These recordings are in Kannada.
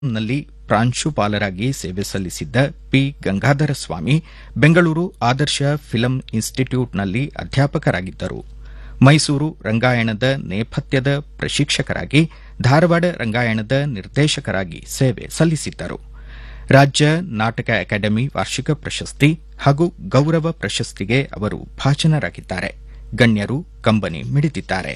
ನಲ್ಲಿ ಪ್ರಾಂಶುಪಾಲರಾಗಿ ಸೇವೆ ಸಲ್ಲಿಸಿದ್ದ ಪಿ ಗಂಗಾಧರ ಸ್ವಾಮಿ ಬೆಂಗಳೂರು ಆದರ್ಶ ಫಿಲಂ ಇನ್ಸ್ಟಿಟ್ಯೂಟ್ನಲ್ಲಿ ಅಧ್ಯಾಪಕರಾಗಿದ್ದರು ಮೈಸೂರು ರಂಗಾಯಣದ ನೇಪಥ್ಯದ ಪ್ರಶಿಕ್ಷಕರಾಗಿ ಧಾರವಾಡ ರಂಗಾಯಣದ ನಿರ್ದೇಶಕರಾಗಿ ಸೇವೆ ಸಲ್ಲಿಸಿದ್ದರು ರಾಜ್ಯ ನಾಟಕ ಅಕಾಡೆಮಿ ವಾರ್ಷಿಕ ಪ್ರಶಸ್ತಿ ಹಾಗೂ ಗೌರವ ಪ್ರಶಸ್ತಿಗೆ ಅವರು ಭಾಜನರಾಗಿದ್ದಾರೆ ಗಣ್ಯರು ಕಂಬನಿ ಮಿಡಿದಿದ್ದಾರೆ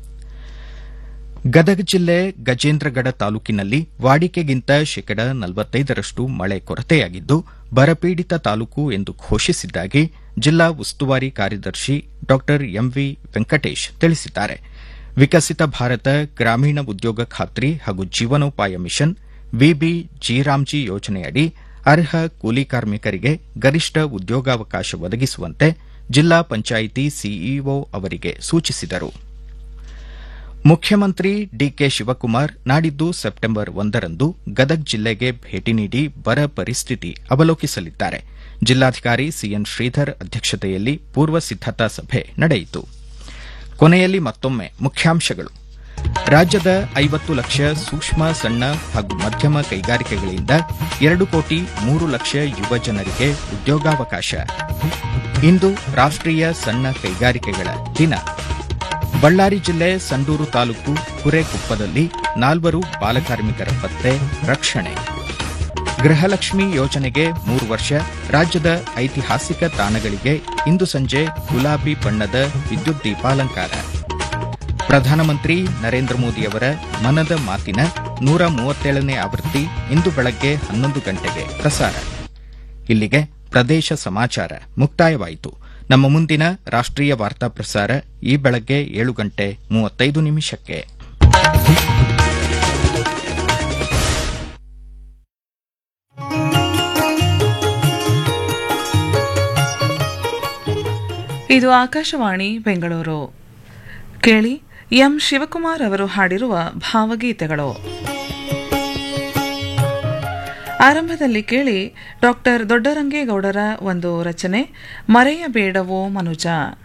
ಗದಗ ಜಿಲ್ಲೆ ಗಜೇಂದ್ರಗಡ ತಾಲೂಕಿನಲ್ಲಿ ವಾಡಿಕೆಗಿಂತ ಶೇಕಡ ನಲವತ್ತೈದರಷ್ಟು ಮಳೆ ಕೊರತೆಯಾಗಿದ್ದು ಬರಪೀಡಿತ ತಾಲೂಕು ಎಂದು ಘೋಷಿಸಿದ್ದಾಗಿ ಜಿಲ್ಲಾ ಉಸ್ತುವಾರಿ ಕಾರ್ಯದರ್ಶಿ ಡಾ ಎಂವಿ ವೆಂಕಟೇಶ್ ತಿಳಿಸಿದ್ದಾರೆ ವಿಕಸಿತ ಭಾರತ ಗ್ರಾಮೀಣ ಉದ್ಯೋಗ ಖಾತ್ರಿ ಹಾಗೂ ಜೀವನೋಪಾಯ ಮಿಷನ್ ವಿಬಿ ಜಿರಾಮ್ಜಿ ಯೋಜನೆಯಡಿ ಅರ್ಹ ಕೂಲಿ ಕಾರ್ಮಿಕರಿಗೆ ಗರಿಷ್ಠ ಉದ್ಯೋಗಾವಕಾಶ ಒದಗಿಸುವಂತೆ ಜಿಲ್ಲಾ ಪಂಚಾಯಿತಿ ಸಿಇಒ ಅವರಿಗೆ ಸೂಚಿಸಿದರು ಮುಖ್ಯಮಂತ್ರಿ ಡಿಕೆ ಶಿವಕುಮಾರ್ ನಾಡಿದ್ದು ಸೆಪ್ಟೆಂಬರ್ ಒಂದರಂದು ಗದಗ್ ಜಿಲ್ಲೆಗೆ ಭೇಟಿ ನೀಡಿ ಬರ ಪರಿಸ್ಥಿತಿ ಅವಲೋಕಿಸಲಿದ್ದಾರೆ ಜಿಲ್ಲಾಧಿಕಾರಿ ಸಿಎನ್ ಶ್ರೀಧರ್ ಅಧ್ಯಕ್ಷತೆಯಲ್ಲಿ ಪೂರ್ವ ಸಿದ್ದತಾ ಸಭೆ ನಡೆಯಿತು ಕೊನೆಯಲ್ಲಿ ಮತ್ತೊಮ್ಮೆ ಮುಖ್ಯಾಂಶಗಳು ರಾಜ್ಯದ ಐವತ್ತು ಲಕ್ಷ ಸೂಕ್ಷ್ಮ ಸಣ್ಣ ಹಾಗೂ ಮಧ್ಯಮ ಕೈಗಾರಿಕೆಗಳಿಂದ ಎರಡು ಕೋಟಿ ಮೂರು ಲಕ್ಷ ಯುವ ಜನರಿಗೆ ಉದ್ಯೋಗಾವಕಾಶ ಇಂದು ರಾಷ್ಟೀಯ ಸಣ್ಣ ಕೈಗಾರಿಕೆಗಳ ದಿನ ಬಳ್ಳಾರಿ ಜಿಲ್ಲೆ ಸಂಡೂರು ತಾಲೂಕು ಕುರೆಕೊಪ್ಪದಲ್ಲಿ ನಾಲ್ವರು ಬಾಲಕಾರ್ಮಿಕರ ಪತ್ತೆ ರಕ್ಷಣೆ ಗೃಹಲಕ್ಷ್ಮಿ ಯೋಜನೆಗೆ ಮೂರು ವರ್ಷ ರಾಜ್ಯದ ಐತಿಹಾಸಿಕ ತಾಣಗಳಿಗೆ ಇಂದು ಸಂಜೆ ಗುಲಾಬಿ ಬಣ್ಣದ ವಿದ್ಯುತ್ ದೀಪಾಲಂಕಾರ ಪ್ರಧಾನಮಂತ್ರಿ ನರೇಂದ್ರ ಮೋದಿಯವರ ಮನದ ಮಾತಿನ ನೂರ ಮೂವತ್ತೇಳನೇ ಆವೃತ್ತಿ ಇಂದು ಬೆಳಗ್ಗೆ ಹನ್ನೊಂದು ಗಂಟೆಗೆ ಪ್ರಸಾರ ಇಲ್ಲಿಗೆ ಪ್ರದೇಶ ಸಮಾಚಾರ ಮುಕ್ತಾಯವಾಯಿತು ನಮ್ಮ ಮುಂದಿನ ರಾಷ್ಟ್ರೀಯ ವಾರ್ತಾ ಪ್ರಸಾರ ಈ ಬೆಳಗ್ಗೆ ಏಳು ಗಂಟೆ ಮೂವತ್ತೈದು ನಿಮಿಷಕ್ಕೆ ಇದು ಆಕಾಶವಾಣಿ ಬೆಂಗಳೂರು ಕೇಳಿ ಎಂ ಶಿವಕುಮಾರ್ ಅವರು ಹಾಡಿರುವ ಭಾವಗೀತೆಗಳು ಆರಂಭದಲ್ಲಿ ಕೇಳಿ ಡಾಕ್ಟರ್ ದೊಡ್ಡರಂಗೇಗೌಡರ ಒಂದು ರಚನೆ ಮರೆಯಬೇಡವೋ ಮನುಜ